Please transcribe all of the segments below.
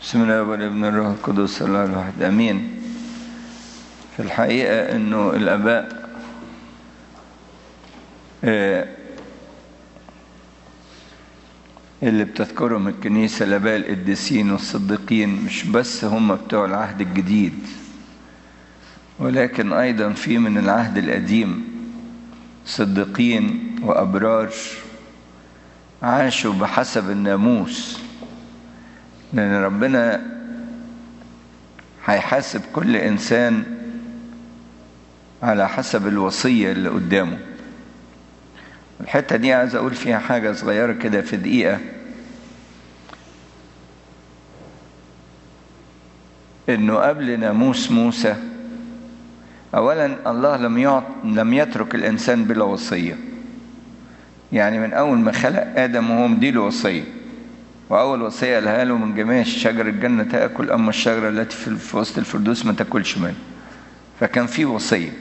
بسم الله والابن الروح القدس الله الواحد امين في الحقيقه انه الاباء آه، اللي بتذكرهم الكنيسه الاباء القديسين والصديقين مش بس هم بتوع العهد الجديد ولكن ايضا في من العهد القديم صديقين وابرار عاشوا بحسب الناموس لأن ربنا هيحاسب كل إنسان على حسب الوصية اللي قدامه الحتة دي عايز أقول فيها حاجة صغيرة كده في دقيقة إنه قبل ناموس موسى أولا الله لم يعط لم يترك الإنسان بلا وصية يعني من أول ما خلق آدم وهو مديله وصية وأول وصية قالها له من جميع شجر الجنة تأكل أما الشجرة التي في وسط الفردوس ما تاكلش منها فكان في وصية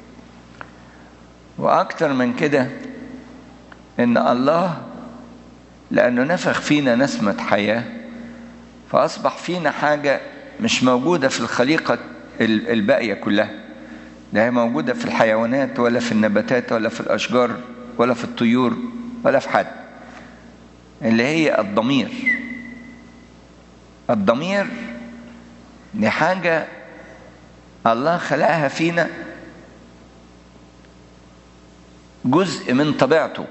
وأكتر من كده إن الله لأنه نفخ فينا نسمة حياة فأصبح فينا حاجة مش موجودة في الخليقة الباقية كلها لا هي موجودة في الحيوانات ولا في النباتات ولا في الأشجار ولا في الطيور ولا في حد اللي هي الضمير الضمير دي حاجة الله خلقها فينا جزء من طبيعته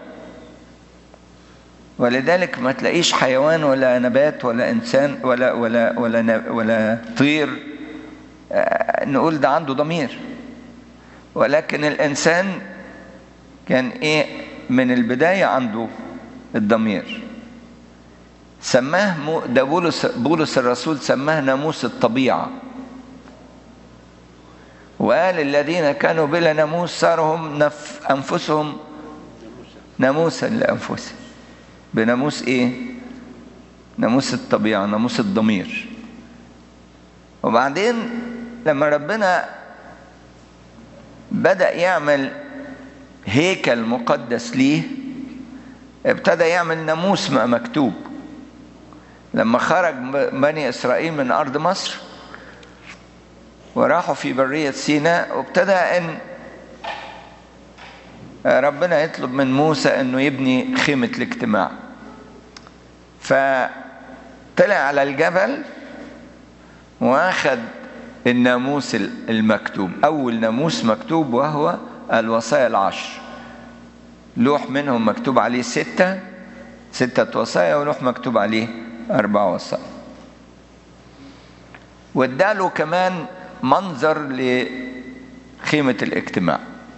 ولذلك ما تلاقيش حيوان ولا نبات ولا انسان ولا ولا ولا ولا طير نقول ده عنده ضمير ولكن الانسان كان ايه من البدايه عنده الضمير سماه ده بولس بولس الرسول سماه ناموس الطبيعه وقال الذين كانوا بلا ناموس صاروا هم نف انفسهم ناموسا لانفسهم بناموس ايه ناموس الطبيعه ناموس الضمير وبعدين لما ربنا بدا يعمل هيكل مقدس ليه ابتدى يعمل ناموس مكتوب لما خرج بني اسرائيل من ارض مصر وراحوا في برية سيناء وابتدى ان ربنا يطلب من موسى انه يبني خيمة الاجتماع فطلع على الجبل واخد الناموس المكتوب اول ناموس مكتوب وهو الوصايا العشر لوح منهم مكتوب عليه ستة ستة وصايا ولوح مكتوب عليه أربع وصايا واداله كمان منظر لخيمة الاجتماع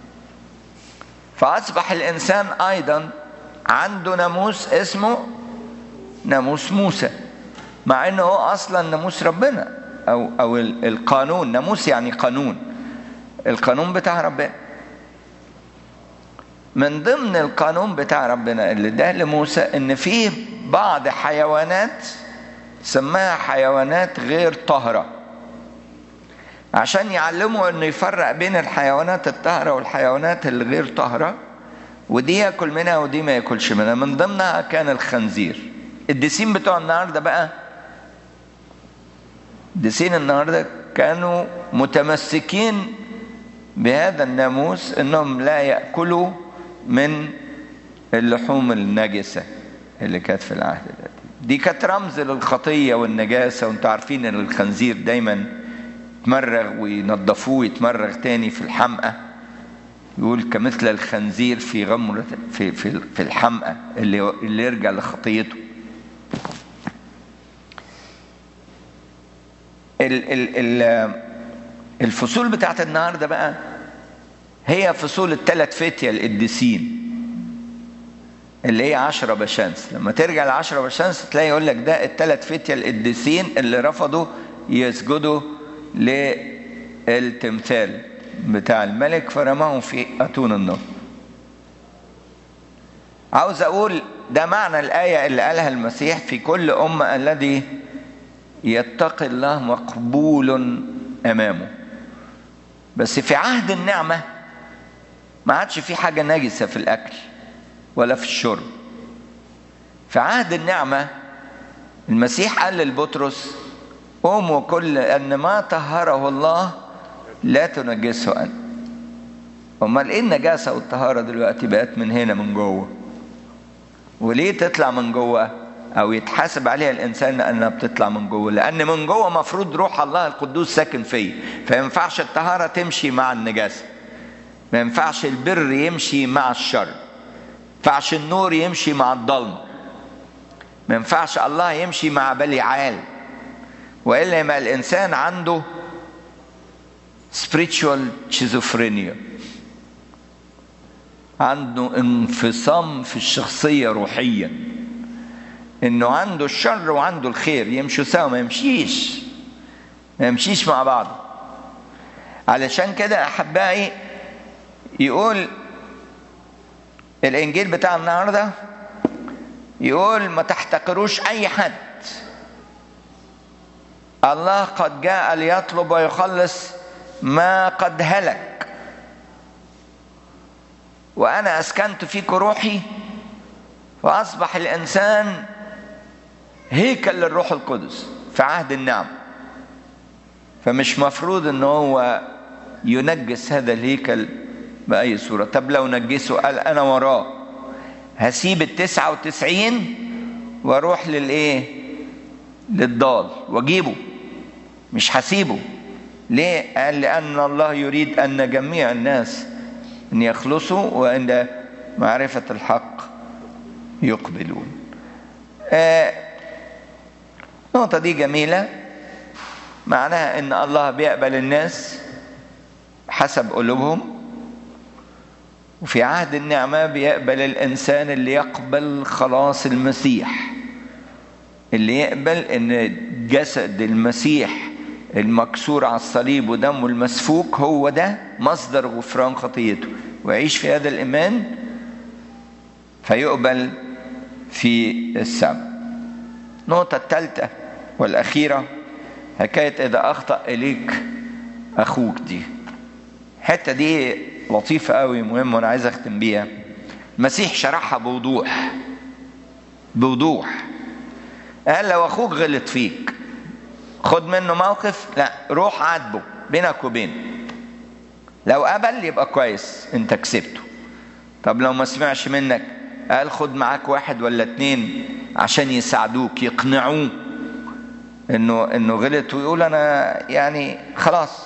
فأصبح الإنسان أيضا عنده ناموس اسمه ناموس موسى مع انه هو اصلا ناموس ربنا او او القانون ناموس يعني قانون القانون بتاع ربنا من ضمن القانون بتاع ربنا اللي ده لموسى ان في بعض حيوانات سماها حيوانات غير طاهره عشان يعلموا انه يفرق بين الحيوانات الطاهره والحيوانات الغير طاهره ودي ياكل منها ودي ما ياكلش منها من ضمنها كان الخنزير الدسين بتوع النهارده بقى الدسين النهارده كانوا متمسكين بهذا الناموس انهم لا ياكلوا من اللحوم النجسه اللي كانت في العهد القديم دي كانت رمز للخطيه والنجاسه وانتوا عارفين ان الخنزير دايما يتمرغ وينضفوه يتمرغ تاني في الحمقى يقول كمثل الخنزير في غمرة في في في الحمقى اللي اللي يرجع لخطيته ال ال ال الفصول بتاعت النهارده بقى هي فصول الثلاث فتية القديسين اللي هي عشرة بشمس لما ترجع لعشرة بشمس تلاقي يقول لك ده الثلاث فتية القديسين اللي رفضوا يسجدوا للتمثال بتاع الملك فرماهم في أتون النار عاوز أقول ده معنى الآية اللي قالها المسيح في كل أمة الذي يتقي الله مقبول أمامه بس في عهد النعمة ما عادش في حاجة نجسة في الأكل ولا في الشرب في عهد النعمة المسيح قال لبطرس قوموا كل أن ما طهره الله لا تنجسه أنت أمال إيه النجاسة والطهارة دلوقتي بقت من هنا من جوه وليه تطلع من جوه أو يتحاسب عليها الإنسان لأنها بتطلع من جوه لأن من جوه مفروض روح الله القدوس ساكن فيه فينفعش الطهارة تمشي مع النجاسة ما ينفعش البر يمشي مع الشر ما ينفعش النور يمشي مع الضلمة ما ينفعش الله يمشي مع بليعال والا يبقى الانسان عنده spiritual schizophrenia عنده انفصام في الشخصيه روحيا انه عنده الشر وعنده الخير يمشوا سوا ما يمشيش ما يمشيش مع بعض علشان كده احبائي يقول الانجيل بتاع النهارده يقول ما تحتقروش اي حد الله قد جاء ليطلب ويخلص ما قد هلك وانا اسكنت فيك روحي فاصبح الانسان هيكل للروح القدس في عهد النعم فمش مفروض ان هو ينجس هذا الهيكل باي صوره طب لو نجسه قال انا وراه هسيب التسعة وتسعين واروح للايه للضال واجيبه مش هسيبه ليه قال لان الله يريد ان جميع الناس ان يخلصوا وان معرفة الحق يقبلون آه النقطة دي جميلة معناها ان الله بيقبل الناس حسب قلوبهم وفي عهد النعمة بيقبل الإنسان اللي يقبل خلاص المسيح اللي يقبل ان جسد المسيح المكسور على الصليب ودمه المسفوك هو ده مصدر غفران خطيته ويعيش في هذا الإيمان فيقبل في السماء النقطة الثالثة والأخيرة حكاية إذا أخطأ إليك أخوك دي الحتة دي لطيفة قوي مهمة وأنا عايز أختم بيها المسيح شرحها بوضوح بوضوح قال لو أخوك غلط فيك خد منه موقف لا روح عاتبه بينك وبينه لو قبل يبقى كويس انت كسبته طب لو ما سمعش منك قال خد معاك واحد ولا اتنين عشان يساعدوك يقنعوه انه انه غلط ويقول انا يعني خلاص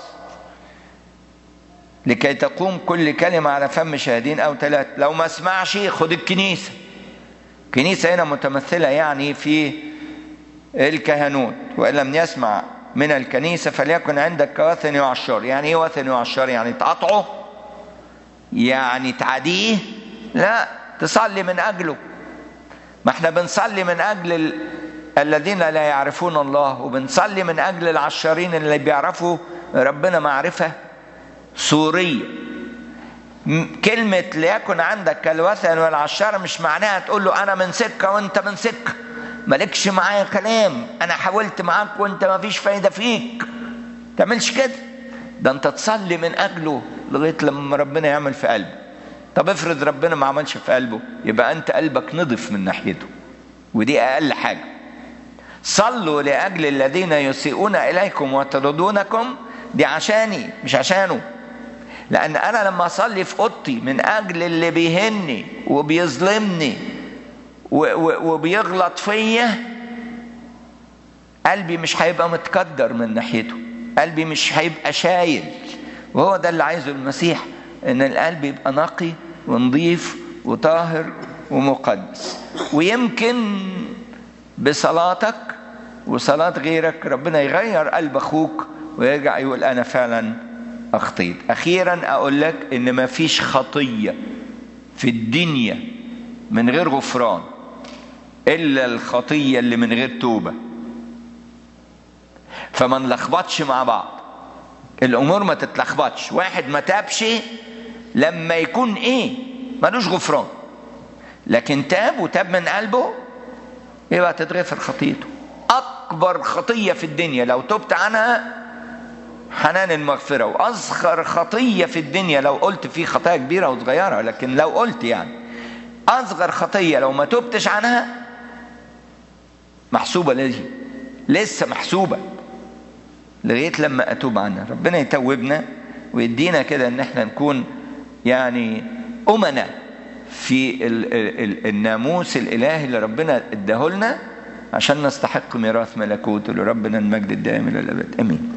لكي تقوم كل كلمة على فم شاهدين أو ثلاثة لو ما سمعش خد الكنيسة الكنيسة هنا متمثلة يعني في الكهنوت وإن لم يسمع من الكنيسة فليكن عندك كوثن يعشر يعني إيه وثن يعشر يعني تقطعه يعني تعاديه لا تصلي من أجله ما احنا بنصلي من أجل ال... الذين لا يعرفون الله وبنصلي من أجل العشارين اللي بيعرفوا ربنا معرفة سورية كلمة ليكن عندك كالوثن والعشارة مش معناها تقول له أنا من سكة وأنت من سكة مالكش معايا كلام أنا حاولت معاك وأنت ما فيش فايدة فيك تعملش كده ده أنت تصلي من أجله لغاية لما ربنا يعمل في قلبه طب افرض ربنا ما عملش في قلبه يبقى أنت قلبك نضف من ناحيته ودي أقل حاجة صلوا لأجل الذين يسيئون إليكم ويطردونكم دي عشاني مش عشانه لأن أنا لما أصلي في أوضتي من أجل اللي بيهني وبيظلمني وبيغلط فيا قلبي مش هيبقى متكدر من ناحيته قلبي مش هيبقى شايل وهو ده اللي عايزه المسيح ان القلب يبقى نقي ونظيف وطاهر ومقدس ويمكن بصلاتك وصلاة غيرك ربنا يغير قلب اخوك ويرجع يقول انا فعلا اخطيت اخيرا اقول لك ان ما فيش خطية في الدنيا من غير غفران الا الخطية اللي من غير توبة فما نلخبطش مع بعض الامور ما تتلخبطش واحد ما تابش لما يكون ايه ملوش غفران لكن تاب وتاب من قلبه يبقى تتغفر خطيته اكبر خطيه في الدنيا لو تبت عنها حنان المغفره واصغر خطيه في الدنيا لو قلت في خطايا كبيره وصغيره لكن لو قلت يعني اصغر خطيه لو ما تبتش عنها محسوبه ليه لسه محسوبه لغايه لما اتوب عنها ربنا يتوبنا ويدينا كده ان احنا نكون يعني امنا في ال ال الناموس الالهي اللي ربنا اداهولنا عشان نستحق ميراث ملكوته لربنا المجد الدائم الى الابد امين